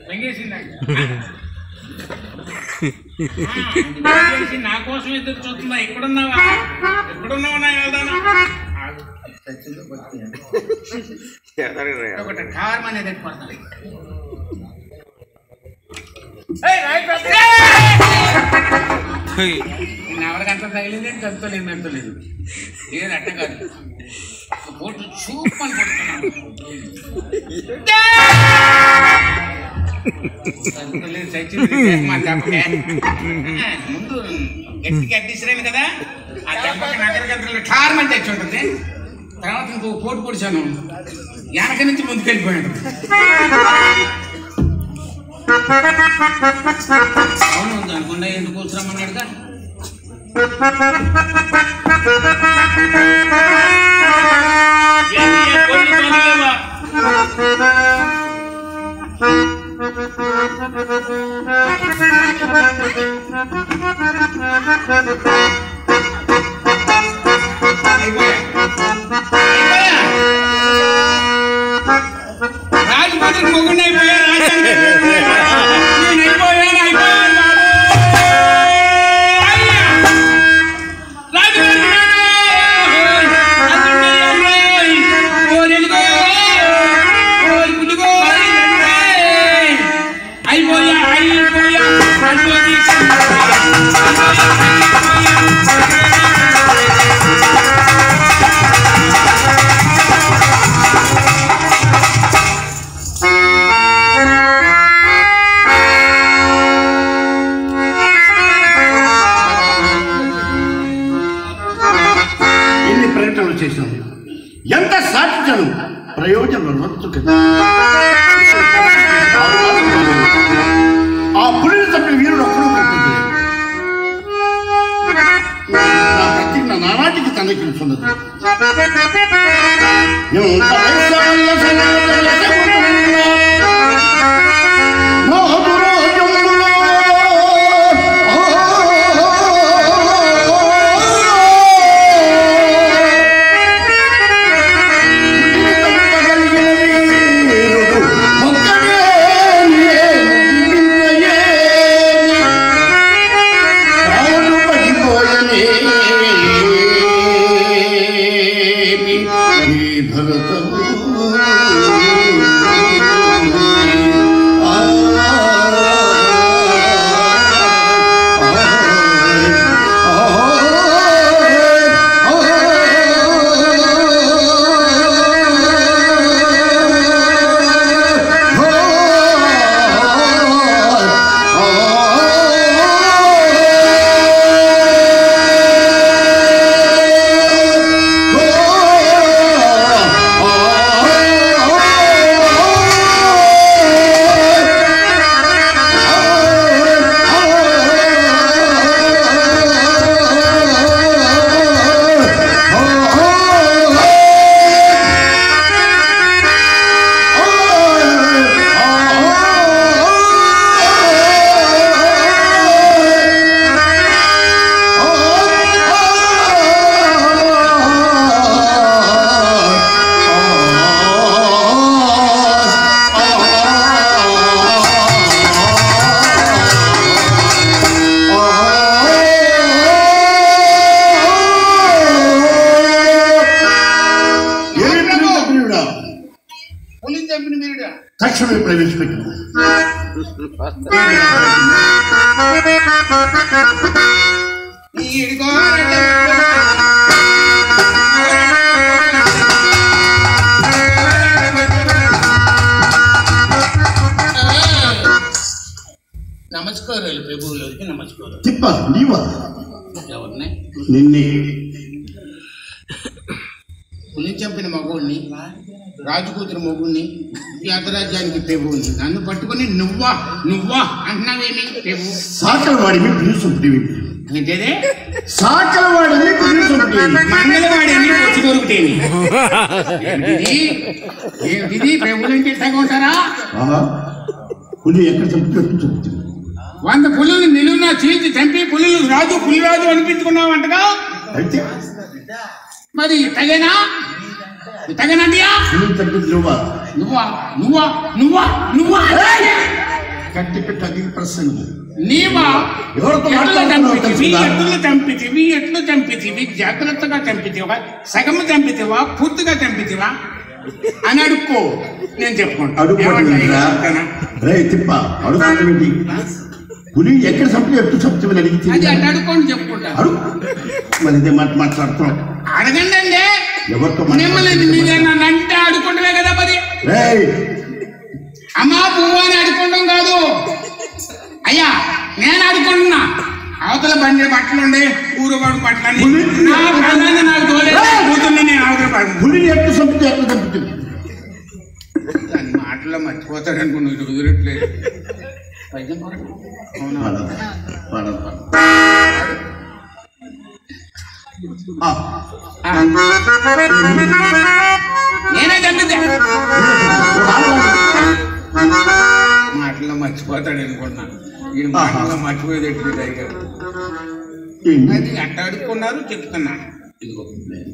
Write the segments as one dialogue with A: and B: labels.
A: తంగేసింది తంగేసి నా కోసం ఎదురు చూస్తుందా ఎక్కడున్నావా ఎక్కడున్నావా నా వెళ్దానా ఆగు. చచ్చిందో బతికిందో. ఒకటి కారం అనేది ఎట్టుకొడతాను నేను ఎవరికంత తగిలింది తంతలేదు మెంతలేదు ఏది అట్ట కాదు పోటు చూపు అని కొడుతున్నాను తంతలేదు చచ్చింది మా దెబ్బకే. ముందు గట్టి గట్టిసిరాను కదా ఆ దెబ్బకి నగర గంటలు ఠార్మని తెచ్చి ఉంటుంది తర్వాత ఇంకో పోటు పొడిచాను వెనక నుంచి ముందుకెళ్ళిపోయాడు అవును అనుకుండా ఎందుకు కూర్చురమ్మన్నాడుగా ఏంటి, ఏ పొల్లు తోలలేవా? అయిపోయా. అయిపోయా. రాజమండ్రి మొగుడు అయిపోయా రాజమండ్రి నేను అయిపోయాను అయిపోయాను బాబు. అయ్యా. రాజమండ్రి రాజమండ్రి ఓరెలుగో, ఓరెలుగో, అయిపోయా అయిపోయా అయిపోయి
B: ఎన్ని ప్రకటనలు చేశాను ఎంత సాధించాను ప్రయోజనం రొచ్చు కదా ఆ పులిని తప్పిన వీరుడు ఒక్కడూ కనిపించలేదు నా ప్రతిజ్ఞ నానాటికి తనకిస్తున్నది ఎంత వయస్సాల సమాజంలో మోదురోజములో,
A: పులిని చంపిన మీరుడా
B: తక్షణమే ప్రవేశపెట్టింది
A: ఈడిగో నమస్కారాలు ప్రభువులకి నమస్కారం
B: తిప్ప నీవా
A: ఎవరిని
B: నిన్నే
A: పులి చంపిన మగుడిని రాజకూతురు మొగుడిని ఈ అర్ధరాజ్యానికి ప్రభువుని నన్ను పట్టుకొని నువ్వా నువ్వా అంటున్నావేమి ప్రభు
B: సాకలవాడిని పిలుచుంటేవి
A: ఏంటేదే
B: సాకలవాడిని పిలుచుంటేవి
A: మంగళవాడిని వచ్చి దొరుకుతేమి ఏమిటిది ఏమిటిది ప్రభువులు అంటే ఇట్లాగా ఉంటారా
B: ఆహా పులి ఎక్కడ చంపుతూ చెప్తుంది
A: వంద పులులు నిలువునా చీల్చి చంపి పులులు రాజు పులిరాజు అనిపించుకున్నావంటగా
B: అయితే
A: మరి తగేనా తగనండియా
B: పులిని చంపింది నువ్వా
A: నువ్వా నువ్వా నువ్వా నువ్వా
B: కట్టి పెట్టి అది ప్రసంగం
A: నీవా
B: ఎవరితో
A: ఎట్లు
B: మాట్లాడుతున్నావో
A: చంపితివి
B: తెలుసుదా?
A: ఎట్లు చంపితివి ఎట్లు చంపితివి జాగ్రత్తగా చంపితివా సగము చంపితివా పూర్తిగా చంపితివా అని అడుక్కో నేను చెప్పుకుంటా ఏమంటా?
B: అడుగుతుంటా రే తిప్ప అడుగుతుంది పులి ఎక్కడ చంపి ఎప్పుడు చంపుతామని
A: అది
B: అడిగితే
A: అట్ట అడుక్కోండి చెప్పుకుంటా
B: అడుగు మరి ఇదే మాట మాట్లాడుతున్నాం
A: అడగండి అండి
B: ఎవరితో
A: మిమ్మల్ని మీరే నన్ను అంటే ఆడుకుంటమే కదా మరి
B: రేయ్
A: అమ్మా పువ్వు అని ఆడుకుంటాం కాదు అయ్యా నేను ఆడుకుంటున్నా అవతల బండి బట్టలు ఉండే ఊరువాడు బట్టలు అన్ని. నా ప్రాణాన్ని నాకు తోలేదు కూతుర్ని నేను అవతల పడి
B: పులిని ఎట్టు చంపితే ఎట్లా చంపుతుంది
A: దాని మాటలో మర్చిపోతాడు అనుకున్నా ఇది కుదరట్లేదు పైకి పోరా. అవునా?
B: పడదు, పడదు, పడదు. ఆ,
A: ఆ. నేనే చంపితే మాటలో మర్చిపోతాడు అనుకున్నా ఈ మాటలో మర్చిపోయేది ఎట్లు టైగర్
B: ఏంటి?
A: అది అట్ట అడుక్కున్నారు చెప్తున్నా ఇదిగో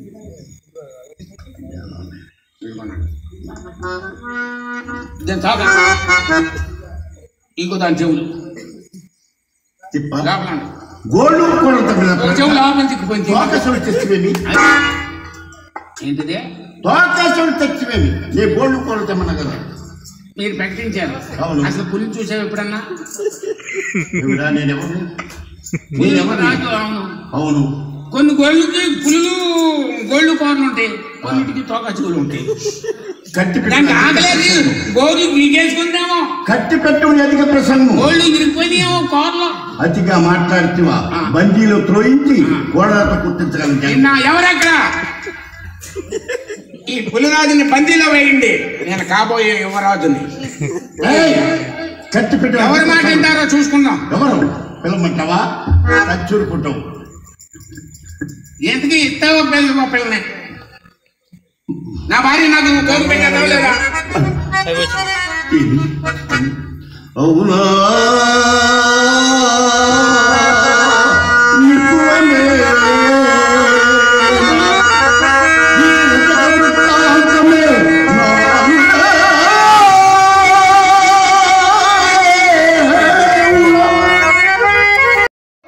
A: ఇదిగోనండి. దాని తాగా ఇంకో దాని చెవులు
B: తిప్ప
A: లోపలండి
B: గోళ్ళు కూడా
A: ఒక చెవు లోపల చిక్కుపోయింది
B: తోకసుడు తెచ్చివేమి
A: ఏంటిది
B: తోకసుడు తెచ్చివేమి నీ గోళ్ళు కూడా తెమ్మన్నా కదా
A: మీరు ప్రకటించారు
B: అవును.
A: అసలు పులిని చూసావు ఎప్పుడన్నా
B: ఏమిరా నేనెవరు
A: పులి
B: నేనెవరు
A: రాజు అవును
B: అవును
A: కొన్ని గోళ్ళకి పులులు గోళ్ళు కోరలు ఉంటాయి కొన్నిటికి తోక చెవులు ఉంటాయి
B: కట్టి
A: దానికి ఆగలేదు
B: పెట్టి
A: గోరు గీకేసుకుందామో
B: కట్టి పెట్టు అధిక ప్రసంగం
A: గోళ్ళు ఇరిగిపోయినాయేమో కోరలో
B: అతిగా మాట్లాడుతువా
A: ఆ.
B: బందీలో త్రోయించి
A: ఆ.
B: గోడలతో కుట్టించగలను
A: నిన్న ఎవరక్కడ ఈ పులిరాజుని బందీలో వేయండి నేను కాబోయే యువరాజుని
B: కట్టి పెట్టు
A: ఎవరి మాట వింటారో చూసుకుందాం
B: ఎవరు పిల్లమంటావా చచ్చూరుకుంటావు
A: ఎందుకు ఇస్తావో పిల్లలు మా పిల్లని నా భార్య నాకు కోరు పెట్టేదా లేదా
B: ఇది. అవునా నికువనే. ఈ ఉదక వృత్తాంతమే నా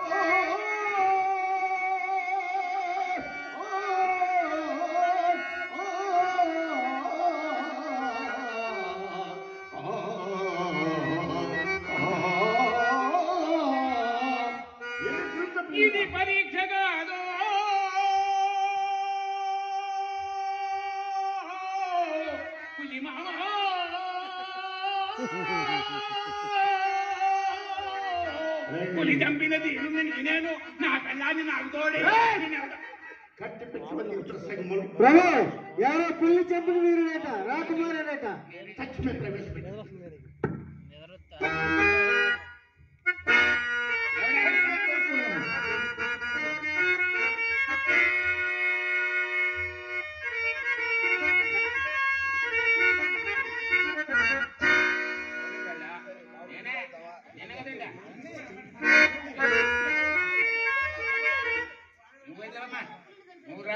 A: ఇది పరీక్ష కాదు పులి మామ పులి చంపినది నేను నేను నా పిల్లాన్ని నాకు తోడే
C: ప్రభు ఎవరో పుల్లి చెప్పిన వీరుడట రాకుమారుడట
A: నేనే నేనే కదండి నువ్వు వెళ్ళమ్మా నువ్వురా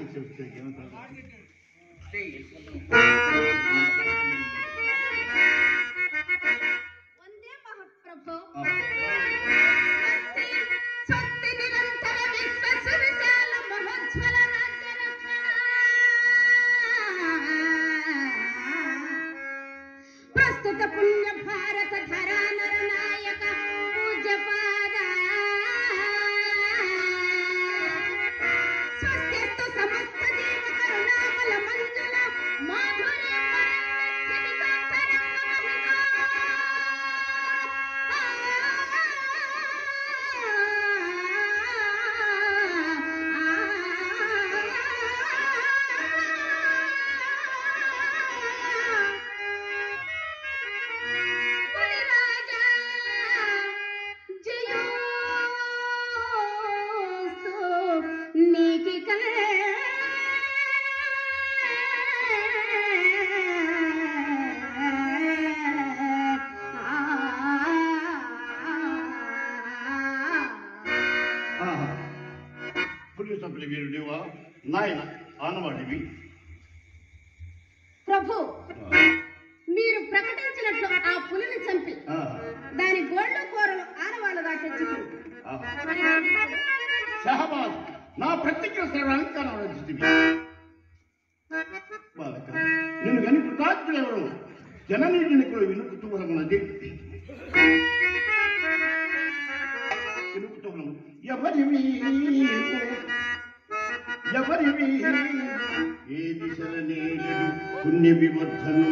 A: చెయ్యి.
D: వందే మహాప్రభో స్వస్తి నిరంతర విశ్వసువిశాల మహోజ్వల రాజ్య రక్షణ ప్రస్తుత పుణ్య భారత ధరానర నాయక పూజ్యపాద స్వస్తిస్తు సమస్త దేవ కరుణామల మంజుల మాధుర్య నీకి
B: పులి చంపిన వీరుడివా నాయన ఆనవాడివి
D: ప్రభు మీరు ప్రకటించినట్లు ఆ పులిని చంపి
B: ఆ, షహబాజ్ నా ప్రతిజ్ఞ శ్రవణానికి ఆలోచిస్తుంది బాలక నిన్ను గని కృతార్థులెవరు జననీటినికులు విను కుతూహలమున్నది విను కుతూహలము ఎవరివి ఎవరివి ఏ దిశల నేడు పుణ్య వివర్ధనం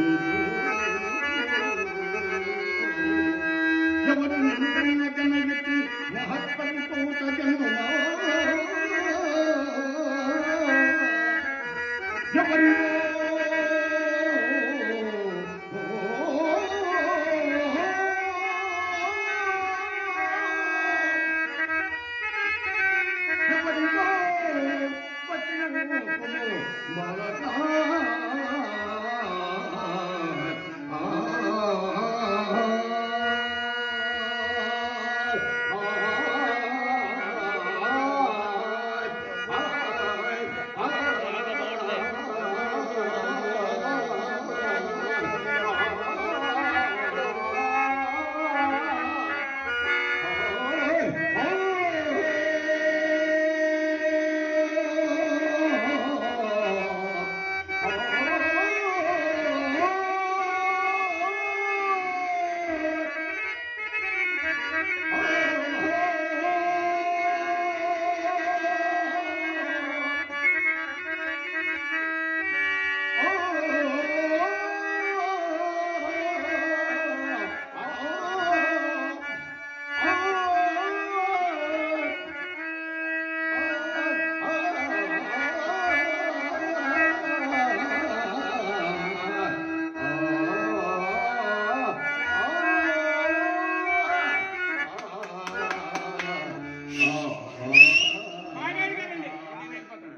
B: ఎవరు నన్ను జనయతి మహత్పరిపూత జన్మమా ఎవరివో ఎవరివో వచ్చిన రూపము బాలకా
A: పాడాడు కదండి నేను వెళ్ళిపోతాను.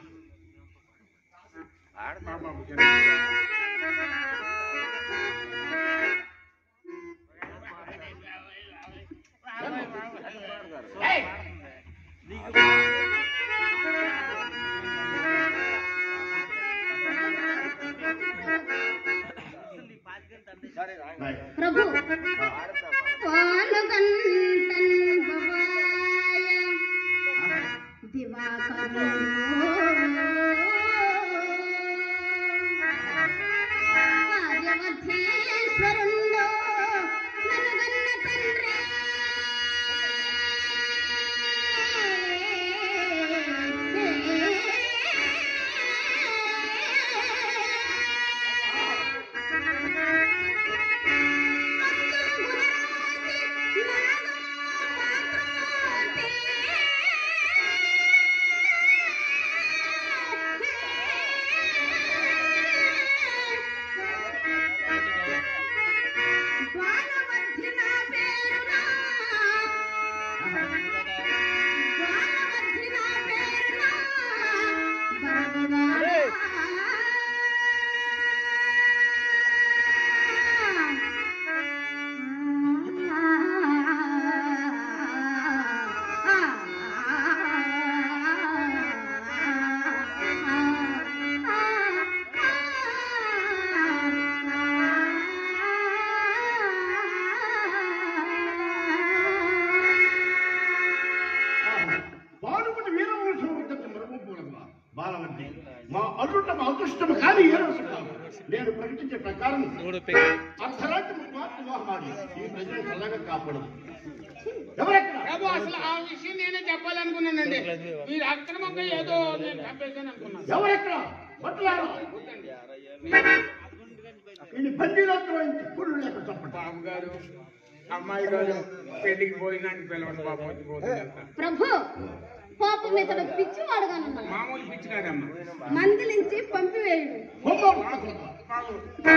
A: ఏయ్!
D: ప్రభు పాలుగంటన్ భవాయ దివాకరుడు కార్యవధేశ్వరుండో ననుగన్న తండ్రి బాలవర్ధి నా పేరునా బాలవర్ధి నా పేరునా
B: బాలుపటి వీరవంశం వద్దకు మరమూలమ్మ బాలవద్ది మా అల్లుట మా అదృష్టము కానీ ఏ రోజు కాదు నేను ప్రకటించే ప్రకారం అర్ధరాత్రి కుమార్తె వివాహమాడి ఈ ప్రజలు చల్లగా కాపాడదు ఎవరెక్కడ
A: ప్రభు అసలు ఆ విషయం నేనే చెప్పాలనుకున్నానండి మీరు అక్రమంగా ఏదో నేను చంపేసాను అనుకున్నాను
B: ఎవరెక్కడ బట్లారా ఇది బందీలోకి పుల్లు లేక చప్పట
A: బాబు గారు అమ్మాయి గారు పెళ్లికి పోయినానికి పిలవండి బాబు వచ్చి పోతుంది వెళ్తాను.
D: ప్రభు పాపం ఇతడు పిచ్చివాడుగానున్నాడు
A: మామూలు పిచ్చి కాదమ్మా
D: మందిలించి పంపివేయుడు
B: బొమ్మ
A: బాబు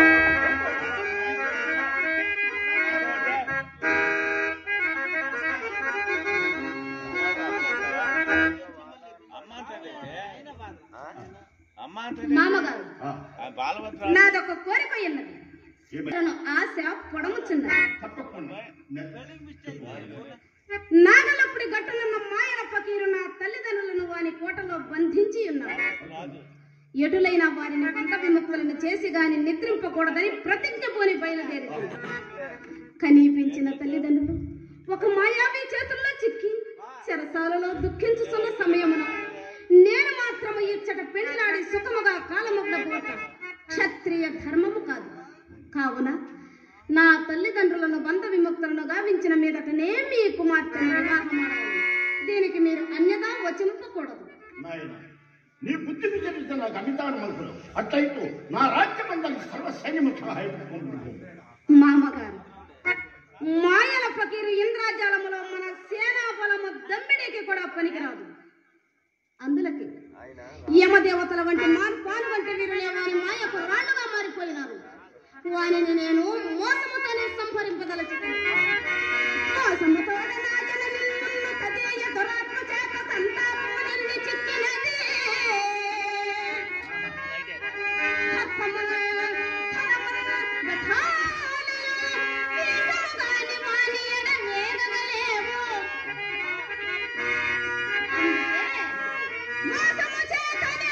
D: మామగారు
B: ఆ,
D: నాదొక కోరిక ఉన్నది
B: ఏమి?
D: తను ఆశ పొడముచున్నది
B: తప్పకుండా
D: నాగలప్పుడు గట్టునున్న మాయల ఫకీరు నా తల్లిదండ్రులను వాని కోటలో బంధించి ఉన్నాడు ఎటులైన వారిని బంధ విముక్తులను చేసి గాని నిద్రింపకూడదని ప్రతిజ్ఞ పోని బయలుదేరుతుంది కనీపించిన తల్లిదండ్రులు ఒక మాయావి చేతుల్లో చిక్కి చెరసాలలో దుఃఖించుతున్న సమయమున నేను మాత్రము ఇచ్చట పెండ్లాడి సుఖముగా కాలముగడబోట క్షత్రియ ధర్మము కాదు కావున నా తల్లిదండ్రులను బంధ విముక్తులను గావించిన మీదటనే మీ కుమార్తెను వివాహమాడాలి దీనికి మీరు అన్యదా వచింపకూడదు
B: నాయన నీ బుద్ధి విచరిస్తే నాకు అమితాన మనసులు అట్లయితే నా రాజ్యమందరికి సర్వ సైన్యము సహాయపడుకుంటున్నాను
D: మామగారు మాయల ఫకీరు ఇంద్రాజాలములో మన సేనా బలము దమ్మిడికి కూడా పనికిరాదు అందులకి యమదేవతల వంటి మారు పాలు వంటి వీరులే వారి మాయకు రాళ్ళుగా మారిపోయినారు వానిని నేను మోసముతోనే సంహరింపదలచుకున్నాను మోసముతోనే నా జనని నన్ను కదేయ దురాత్మ చేత సంతాపము నిన్ను చిక్కినది. సర్పములు, ధనములు, వఠాలులు, వీసముగాని మానియడ వేగగలేవు. అందుకే మోసము చేతనే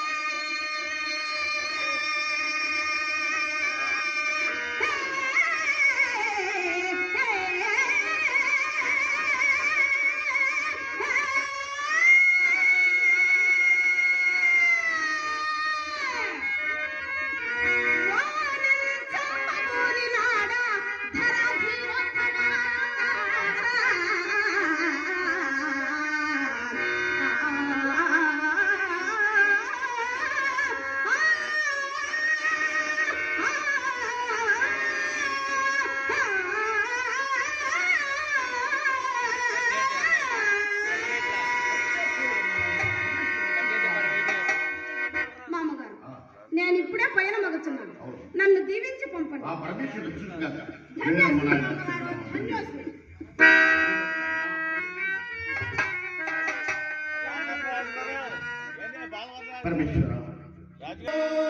D: మామగారు నేను ఇప్పుడే పైన మగుచున్నాను నన్ను దీవించి పంపండి
B: ఆ పరమేశ్వరుడు చూసుగాక
D: ధన్యోస్మి మామగారు, ధన్యోస్మి.
B: పరమేశ్వర